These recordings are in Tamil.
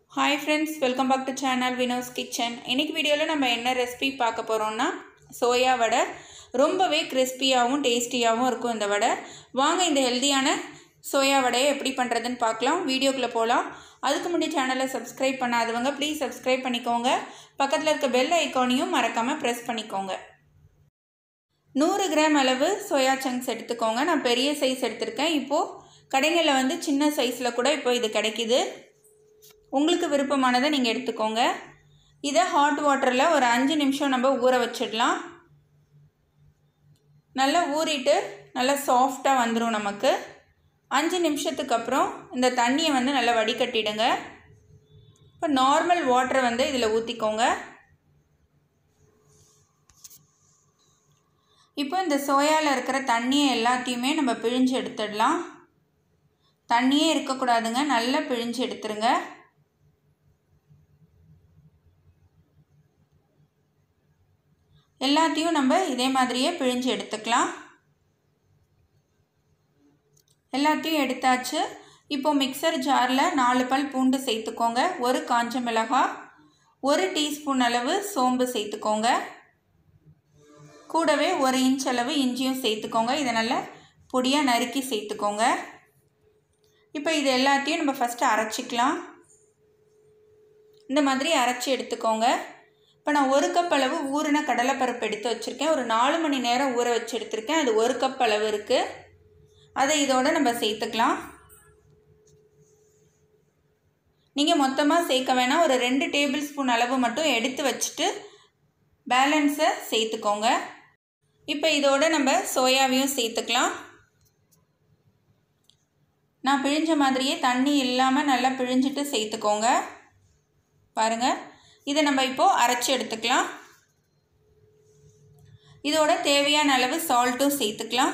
hi friends welcome back to channel Vino's kitchen இன்னைக்கு வீடியோவில் நம்ம என்ன ரெசிபி பார்க்க போகிறோம்னா சோயா வடை ரொம்பவே கிறிஸ்பியாகவும் டேஸ்டியாகவும் இருக்கும் இந்த வடை வாங்க இந்த ஹெல்தியான சோயா வடையை எப்படி பண்ணுறதுன்னு பார்க்கலாம் வீடியோக்குள்ளே போகலாம் அதுக்கு முன்னாடி சேனலை சப்ஸ்கிரைப் பண்ணாதவங்க ப்ளீஸ் சப்ஸ்கிரைப் பண்ணிக்கோங்க பக்கத்தில் இருக்க பெல் ஐக்கானையும் மறக்காமல் ப்ரெஸ் பண்ணிக்கோங்க நூறு கிராம் அளவு சோயா சங்க்ஸ் எடுத்துக்கோங்க நான் பெரிய சைஸ் எடுத்திருக்கேன் இப்போது கடைகளில் வந்து சின்ன சைஸில் கூட இப்போ இது கிடைக்கிது உங்களுக்கு விருப்பமானதை நீங்கள் எடுத்துக்கோங்க இதை ஹாட் வாட்டரில் ஒரு அஞ்சு நிமிஷம் நம்ம ஊற வச்சிடலாம் நல்லா ஊறிட்டு நல்லா சாஃப்டாக வந்துடும் நமக்கு அஞ்சு நிமிஷத்துக்கு அப்புறம் இந்த தண்ணியை வந்து நல்லா வடிகட்டிடுங்க இப்போ நார்மல் வாட்டரை வந்து இதில் ஊற்றிக்கோங்க இப்போ இந்த சோயாவில் இருக்கிற தண்ணியை எல்லாத்தையுமே நம்ம பிழிஞ்சு எடுத்துடலாம் தண்ணியே இருக்கக்கூடாதுங்க நல்லா பிழிஞ்சு எடுத்துருங்க எல்லாத்தையும் நம்ம இதே மாதிரியே பிழிஞ்சு எடுத்துக்கலாம் எல்லாத்தையும் எடுத்தாச்சு இப்போ மிக்சர் ஜாரில் நாலு பல் பூண்டு சேர்த்துக்கோங்க ஒரு காஞ்ச மிளகாய் ஒரு டீஸ்பூன் அளவு சோம்பு சேர்த்துக்கோங்க கூடவே ஒரு இன்ச் அளவு இஞ்சியும் சேர்த்துக்கோங்க இதை நல்லா பொடியாக நறுக்கி சேர்த்துக்கோங்க இப்போ இது எல்லாத்தையும் நம்ம ஃபஸ்ட்டு அரைச்சிக்கலாம் இந்த மாதிரி அரைச்சி எடுத்துக்கோங்க இப்போ நான் ஒரு கப் அளவு ஊறின கடலைப்பருப்பு எடுத்து வச்சுருக்கேன் ஒரு நாலு மணி நேரம் ஊற வச்சு எடுத்திருக்கேன் அது ஒரு கப் அளவு இருக்குது அதை இதோடு நம்ம சேர்த்துக்கலாம் நீங்கள் மொத்தமாக சேர்க்க வேணாம் ஒரு ரெண்டு டேபிள் ஸ்பூன் அளவு மட்டும் எடுத்து வச்சுட்டு பேலன்ஸை சேர்த்துக்கோங்க இப்போ இதோடு நம்ம சோயாவையும் சேர்த்துக்கலாம் நான் பிழிஞ்ச மாதிரியே தண்ணி இல்லாமல் நல்லா பிழிஞ்சிட்டு சேர்த்துக்கோங்க பாருங்கள் இதை நம்ம இப்போது அரைச்சி எடுத்துக்கலாம் இதோட தேவையான அளவு சால்ட்டும் சேர்த்துக்கலாம்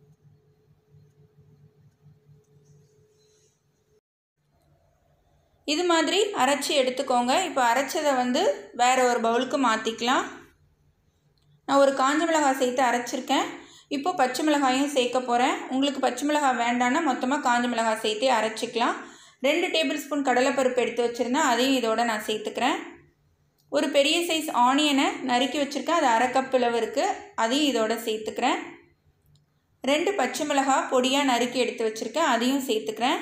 இது மாதிரி அரைச்சி எடுத்துக்கோங்க இப்போ அரைச்சதை வந்து வேறு ஒரு பவுலுக்கு மாற்றிக்கலாம் நான் ஒரு காஞ்ச மிளகாய் சேர்த்து அரைச்சிருக்கேன் இப்போ பச்சை மிளகாயும் சேர்க்க போகிறேன் உங்களுக்கு பச்சை மிளகாய் வேண்டான்னா மொத்தமாக காஞ்ச மிளகாய் சேர்த்து அரைச்சிக்கலாம் ரெண்டு டேபிள் ஸ்பூன் கடலைப்பருப்பு எடுத்து வச்சுருந்தேன் அதையும் இதோட நான் சேர்த்துக்கிறேன் ஒரு பெரிய சைஸ் ஆனியனை நறுக்கி வச்சுருக்கேன் அது அரை கப் அளவு இருக்குது அதையும் இதோட சேர்த்துக்கிறேன் ரெண்டு பச்சை மிளகாய் பொடியாக நறுக்கி எடுத்து வச்சுருக்கேன் அதையும் சேர்த்துக்கிறேன்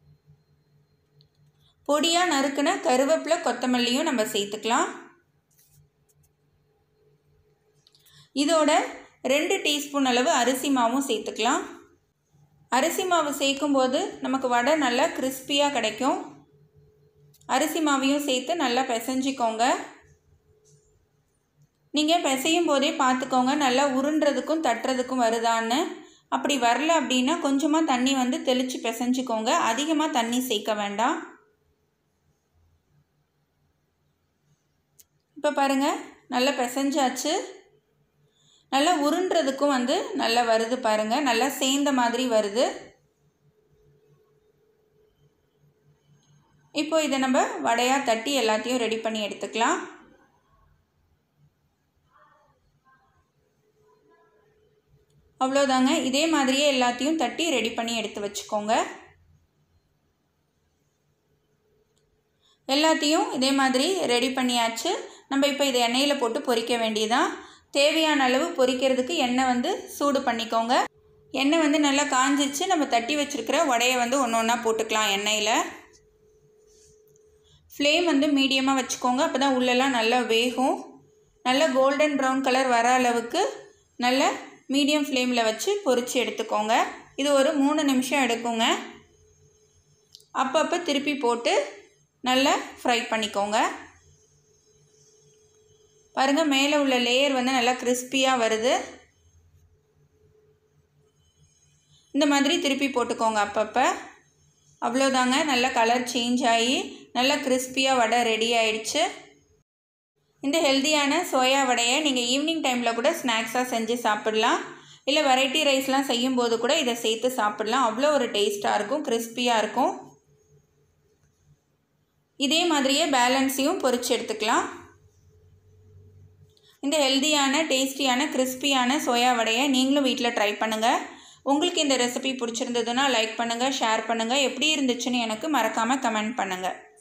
பொடியாக நறுக்குன கருவேப்பிலை கொத்தமல்லியும் நம்ம சேர்த்துக்கலாம் இதோட ரெண்டு டீஸ்பூன் அளவு அரிசி மாவும் சேர்த்துக்கலாம் அரிசி மாவு சேர்க்கும்போது நமக்கு வடை நல்லா கிறிஸ்பியாக கிடைக்கும் அரிசி மாவையும் சேர்த்து நல்லா பிசைஞ்சிக்கோங்க நீங்கள் பிசையும் போதே பார்த்துக்கோங்க நல்லா உருண்டுறதுக்கும் தட்டுறதுக்கும் வருதான்னு அப்படி வரல அப்படின்னா கொஞ்சமாக தண்ணி வந்து தெளித்து பிசைஞ்சிக்கோங்க அதிகமாக தண்ணி சேர்க்க வேண்டாம் இப்போ பாருங்கள் நல்லா பிசைஞ்சாச்சு நல்லா உருண்டுறதுக்கும் வந்து நல்லா வருது பாருங்கள் நல்லா சேர்ந்த மாதிரி வருது இப்போ இதை நம்ம வடையாக தட்டி எல்லாத்தையும் ரெடி பண்ணி எடுத்துக்கலாம் அவ்வளோதாங்க இதே மாதிரியே எல்லாத்தையும் தட்டி ரெடி பண்ணி எடுத்து வச்சுக்கோங்க எல்லாத்தையும் இதே மாதிரி ரெடி பண்ணியாச்சு நம்ம இப்போ இதை எண்ணெயில் போட்டு பொரிக்க வேண்டியதான் தேவையான அளவு பொரிக்கிறதுக்கு எண்ணெய் வந்து சூடு பண்ணிக்கோங்க எண்ணெய் வந்து நல்லா காஞ்சிச்சு நம்ம தட்டி வச்சுருக்கிற வடையை வந்து ஒன்று ஒன்றா போட்டுக்கலாம் எண்ணெயில் ஃப்ளேம் வந்து மீடியமாக வச்சுக்கோங்க அப்போ தான் உள்ளெல்லாம் நல்லா வேகும் நல்லா கோல்டன் ப்ரௌன் கலர் வர அளவுக்கு நல்ல மீடியம் ஃப்ளேமில் வச்சு பொரித்து எடுத்துக்கோங்க இது ஒரு மூணு நிமிஷம் எடுக்குங்க அப்பப்போ திருப்பி போட்டு நல்லா ஃப்ரை பண்ணிக்கோங்க பாருங்கள் மேலே உள்ள லேயர் வந்து நல்லா கிறிஸ்பியாக வருது இந்த மாதிரி திருப்பி போட்டுக்கோங்க அப்பப்போ அவ்வளோதாங்க நல்லா கலர் சேஞ்ச் ஆகி நல்லா கிறிஸ்பியாக வடை ரெடி ஆயிடுச்சு இந்த ஹெல்த்தியான சோயா வடையை நீங்கள் ஈவினிங் டைமில் கூட ஸ்நாக்ஸாக செஞ்சு சாப்பிட்லாம் இல்லை வெரைட்டி ரைஸ்லாம் செய்யும்போது கூட இதை சேர்த்து சாப்பிட்லாம் அவ்வளோ ஒரு டேஸ்ட்டாக இருக்கும் கிறிஸ்பியாக இருக்கும் இதே மாதிரியே பேலன்ஸையும் பொரிச்சு எடுத்துக்கலாம் இந்த ஹெல்த்தியான டேஸ்டியான கிறிஸ்பியான சோயா வடையை நீங்களும் வீட்டில் ட்ரை பண்ணுங்கள் உங்களுக்கு இந்த ரெசிபி பிடிச்சிருந்ததுன்னா லைக் பண்ணுங்கள் ஷேர் பண்ணுங்கள் எப்படி இருந்துச்சுன்னு எனக்கு மறக்காமல் கமெண்ட் பண்ணுங்கள்